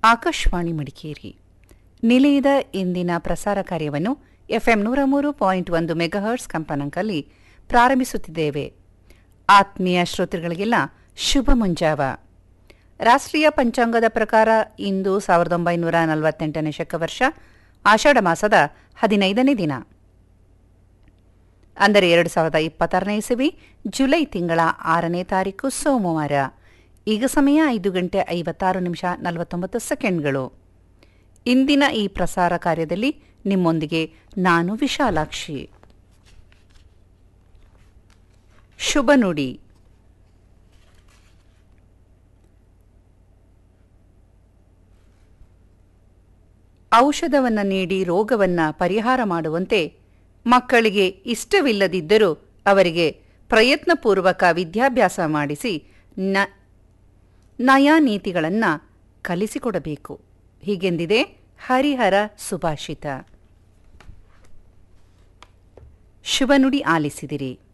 ಆಕಾಶವಾಣಿ ಮಡಿಕೇರಿ ನಿಲಯದ ಇಂದಿನ ಪ್ರಸಾರ ಕಾರ್ಯವನ್ನು ಎಫ್ಎಂ ನೂರ ಮೂರು ಪಾಯಿಂಟ್ ಒಂದು ಮೆಗಾಹರ್ಟ್ಸ್ ಕಂಪನಾಂಕಲ್ಲಿ ಪ್ರಾರಂಭಿಸುತ್ತಿದ್ದೇವೆ ಆತ್ಮೀಯ ಶ್ರೋತೃಗಳಿಗೆಲ್ಲ ಶುಭ ಮುಂಜಾವ ರಾಷ್ಟ್ರೀಯ ಪಂಚಾಂಗದ ಪ್ರಕಾರ ಇಂದು ಸಾವಿರದ ಒಂಬೈನೂರ ನಲವತ್ತೆಂಟನೇ ಶಕವರ್ಷ ಆಷಾಢ ಮಾಸದ ಹದಿನೈದನೇ ದಿನ ಅಂದರೆ ಎರಡು ಸಾವಿರದ ಇಪ್ಪತ್ತಾರನೇ ಇಸವಿ ಜುಲೈ ತಿಂಗಳ ಆರನೇ ತಾರೀಕು ಸೋಮವಾರ ಈಗ ಸಮಯ ಐದು ಗಂಟೆ ಐವತ್ತಾರು ನಿಮಿಷ ನಲವತ್ತೊಂಬತ್ತು ಸೆಕೆಂಡ್ಗಳು ಇಂದಿನ ಈ ಪ್ರಸಾರ ಕಾರ್ಯದಲ್ಲಿ ನಿಮ್ಮೊಂದಿಗೆ ನಾನು ವಿಶಾಲಾಕ್ಷಿ ಶುಭ ನುಡಿ ಔಷಧವನ್ನು ನೀಡಿ ರೋಗವನ್ನು ಪರಿಹಾರ ಮಾಡುವಂತೆ ಮಕ್ಕಳಿಗೆ ಇಷ್ಟವಿಲ್ಲದಿದ್ದರೂ ಅವರಿಗೆ ಪ್ರಯತ್ನಪೂರ್ವಕ ವಿದ್ಯಾಭ್ಯಾಸ ಮಾಡಿಸಿ ನ ನಯಾ ನೀತಿಗಳನ್ನು ಕಲಿಸಿಕೊಡಬೇಕು ಹೀಗೆಂದಿದೆ ಹರಿಹರ ಸುಭಾಷಿತ ಶುಭನುಡಿ ಆಲಿಸಿದಿರಿ